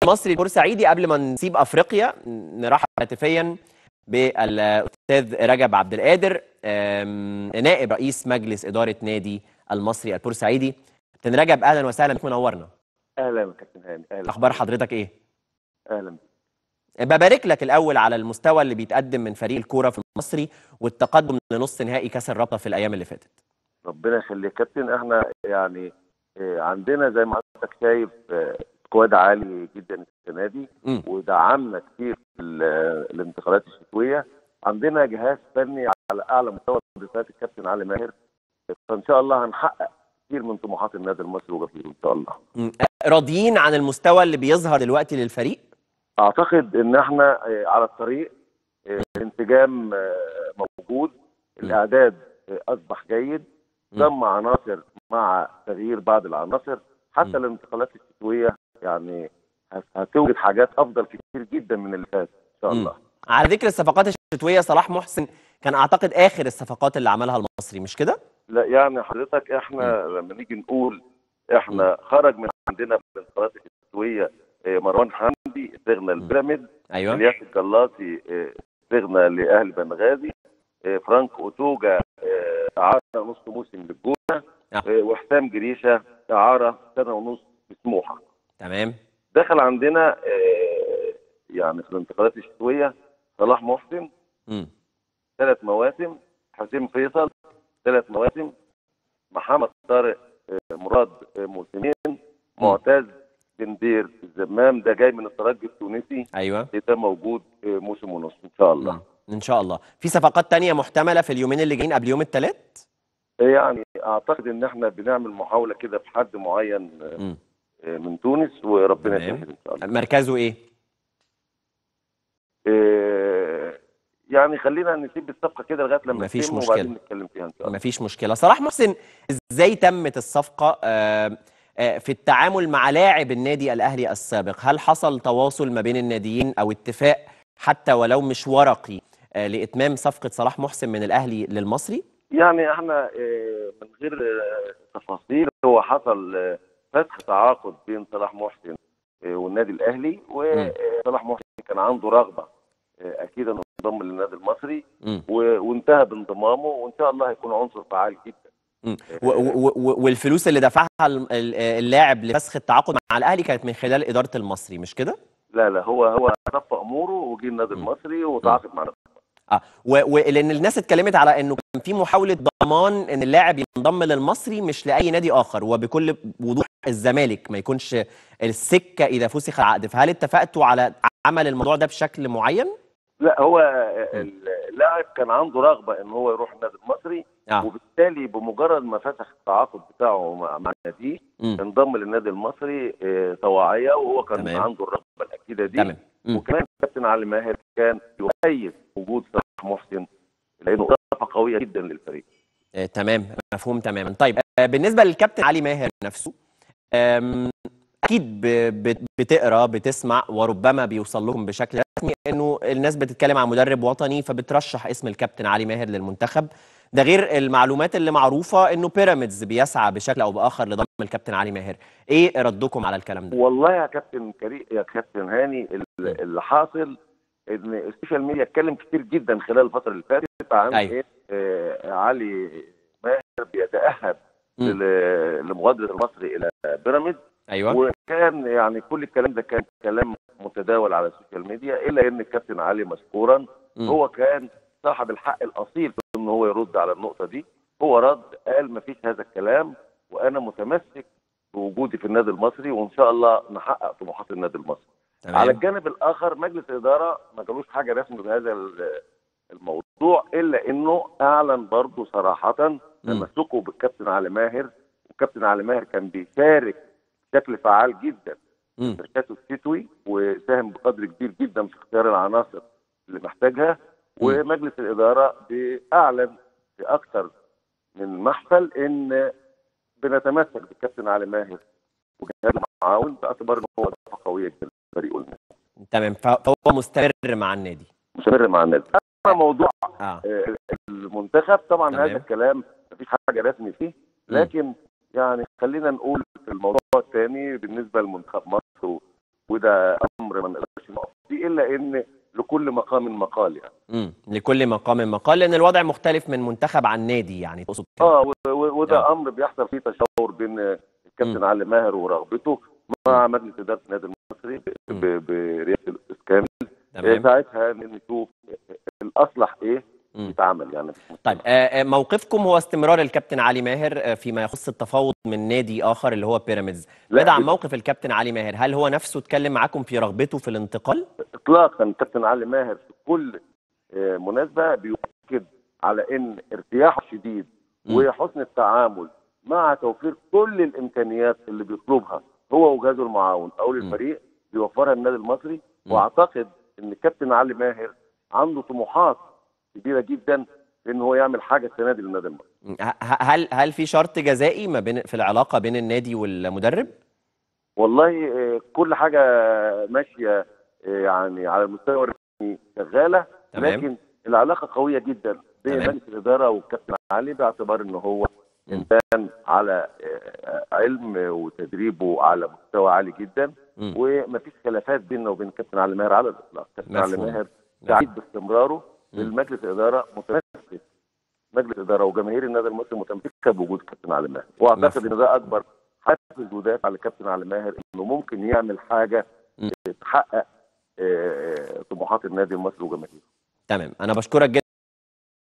المصري البورسعيدي قبل ما نسيب افريقيا نرحب هاتفيا بالاستاذ رجب عبد القادر آم، نائب رئيس مجلس اداره نادي المصري البورسعيدي كابتن رجب اهلا وسهلا بك منورنا اهلا يا كابتن هاني اهلا اخبار حضرتك ايه اهلا ببارك لك الاول على المستوى اللي بيتقدم من فريق الكوره في المصري والتقدم لنص نهائي كاس الرابطه في الايام اللي فاتت ربنا يخليك كابتن احنا يعني آه، عندنا زي ما حضرتك شايف آه، سكواد عالي جدا السنه دي مم. ودعمنا كتير في ال- الانتقالات الشتويه عندنا جهاز فني على اعلى مستوى بصفات الكابتن علي ماهر فان شاء الله هنحقق كتير من طموحات النادي المصري وغفيره ان شاء الله مم. راضيين عن المستوى اللي بيظهر دلوقتي للفريق اعتقد ان احنا آه، على الطريق آه، الانسجام آه، موجود الاعداد آه، اصبح جيد مم. ضم عناصر مع تغيير بعض العناصر حتى مم. الانتقالات الشتويه يعني هت- هتوجد حاجات افضل كتير جدا من اللي فات ان شاء مم. الله على ذكر الصفقات الشتويه صلاح محسن كان اعتقد اخر الصفقات اللي عملها المصري مش كده لا يعني حضرتك احنا لما نيجي نقول احنا خرج من عندنا في الانتقالات الشتويه آه، مروان حمدي استغنى البيراميد ايوه الياس الجلاطي آه، استغنى لاهل بنغازي آه، فرانك اوتوجا آه، اعاره نص موسم للجونه آه. آه، وحسام جريشه اعاره سنه ونص بسموحه تمام دخل عندنا آه، يعني في الانتقالات الشتويه صلاح محسن مم. ثلاث مواسم حسين فيصل ثلاث مواسم محمد طارق آه، مراد آه، موسمين معتز بندير الزمام ده جاي من الترجي التونسي ايوه ده موجود آه، موسم ونص ان شاء الله مم. ان شاء الله في صفقات تانية محتمله في اليومين اللي جايين قبل يوم الثلاث يعني اعتقد ان احنا بنعمل محاوله كده في حد معين آه، مم. آه، من تونس وربنا تمام. يسهل ان شاء الله مركزه ايه آه، يعني خلينا نسيب الصفقه كده لغايه لما مفيش تتم مشكلة. وبعدين نتكلم فيها ان شاء الله مفيش مشكله صلاح محسن ازاي تمت الصفقه آه، آه، في التعامل مع لاعب النادي الاهلي السابق هل حصل تواصل ما بين الناديين او اتفاق حتى ولو مش ورقي آه، لاتمام صفقه صلاح محسن من الاهلي للمصري يعني احنا آه، من غير آه، تفاصيل هو حصل آه، فتح تعاقد بين صلاح محسن آه، والنادي الاهلي وصلاح محسن كان عنده رغبه آه، اكيد انه ينضم للنادي المصري مم. و- وانتهى بانضمامه وان شاء الله هيكون عنصر فعال جدا مم. و- و- و- والفلوس اللي دفعها ال- ال- اللاعب لفسخ التعاقد مع الاهلي كانت من خلال اداره المصري مش كده؟ لا لا هو هو صفى اموره وجه النادي مم. المصري وتعاقد مع النادي اه و- ولان الناس اتكلمت على انه كان في محاوله ضمان ان اللاعب ينضم للمصري مش لاي نادي اخر وبكل وضوح الزمالك ما يكونش السكه اذا فسخ العقد فهل اتفقتوا على عمل الموضوع ده بشكل معين؟ لا هو آه، اللاعب كان عنده رغبه ان هو يروح النادي المصري اه وبالتالي بمجرد ما فتح التعاقد بتاعه مع مع ناديه مم. انضم للنادي المصري آه، طواعيه وهو كان تمام. عنده الرغبه الاكيده دي تمام مم. وكمان كابتن علي ماهر كان يؤيد وجود صلاح محسن لانه اضافه قويه جدا للفريق آه، تمام مفهوم تماما طيب آه، بالنسبه للكابتن علي ماهر نفسه آم، اكيد ب- ب- بتقرا بتسمع وربما بيوصل لكم بشكل رسمي انه الناس بتتكلم عن مدرب وطني فبترشح اسم الكابتن علي ماهر للمنتخب ده غير المعلومات اللي معروفه انه بيراميدز بيسعى بشكل او باخر لضم الكابتن علي ماهر ايه ردكم على الكلام ده والله يا كابتن كريم يا كابتن هاني ال- اللي حاصل ان السوشيال ميديا اتكلم كتير جدا خلال الفتره اللي فاتت عن أيوة. ايه آه علي ماهر بيتاهب مم. ل- لمغادره المصري الى بيراميدز ايوه وكان يعني كل الكلام ده كان كلام متداول على السوشيال ميديا الا ان الكابتن علي مشكورا مم. هو كان صاحب الحق الاصيل في ان هو يرد على النقطه دي هو رد قال ما فيش هذا الكلام وانا متمسك بوجودي في النادي المصري وان شاء الله نحقق طموحات النادي المصري على تمام الجانب الاخر مجلس الاداره ما قالوش حاجه رسمي بهذا ال- الموضوع الا انه اعلن برضه صراحه تمسكه بالكابتن علي ماهر والكابتن علي ماهر كان بيشارك بشكل فعال جدا مم. في ميركاتو الشتوي وساهم بقدر كبير جدا في اختيار العناصر اللي محتاجها ومجلس الاداره بيعلن في اكثر من محفل ان بنتمسك بالكابتن علي ماهر وجهاز المعاون باعتبار ان هو اضافه قويه جدا للفريق والنادي تمام ف- فهو مستمر مع النادي مستمر مع النادي اما موضوع اه آه، المنتخب طبعا تمام. هذا الكلام مفيش حاجه رسمي فيه لكن يعني خلينا نقول في الموضوع الثاني بالنسبه لمنتخب مصر وده امر ما نقدرش نقف فيه الا ان لكل مقام مقال يعني امم لكل مقام مقال لان الوضع مختلف من منتخب عن نادي يعني تقصد كده اه و- و- وده آه. امر بيحصل فيه تشاور بين الكابتن مم. علي ماهر ورغبته مع مجلس اداره النادي المصري ب- مم. ب- برئاسه الاستاذ كامل تمام ساعتها نشوف الاصلح ايه مم. يتعمل يعني مفيش مشكلة. طيب آه، آه، موقفكم هو استمرار الكابتن علي ماهر آه، فيما يخص التفاوض من نادي اخر اللي هو بيراميدز لا، بعيد عن بت- موقف الكابتن علي ماهر هل هو نفسه اتكلم معاكم في رغبته في الانتقال اطلاقا الكابتن علي ماهر في كل آه، مناسبه بيؤكد على ان ارتياحه الشديد مم. وحسن التعامل مع توفير كل الامكانيات اللي بيطلبها هو وجهازه المعاون او للفريق بيوفرها النادي المصري مم. واعتقد ان الكابتن علي ماهر عنده طموحات كبيره جدا في ان هو يعمل حاجه السنه دي للنادي المصري ه- ه- هل هل في شرط جزائي ما بين في العلاقه بين النادي والمدرب والله آه، كل حاجه ماشيه آه، يعني على المستوى الرسمي شغاله تمام. لكن العلاقه قويه جدا بين تمام. مجلس الاداره والكابتن علي باعتبار ان هو مم. انسان على آه، علم وتدريبه على مستوى عالي جدا مم. ومفيش خلافات بيننا وبين الكابتن علي ماهر على الاطلاق الكابتن علي مفهوم. ماهر مفهوم. سعيد باستمراره مم. للمجلس الاداره متمسك مجلس الاداره وجماهير النادي المصري متمسكه بوجود الكابتن علي ماهر واعتقد مفهوم. ان ده اكبر حافز ودافع للكابتن علي ماهر انه ممكن يعمل حاجه مم. تحقق آه، طموحات النادي المصري وجماهيره تمام انا بشكرك جدا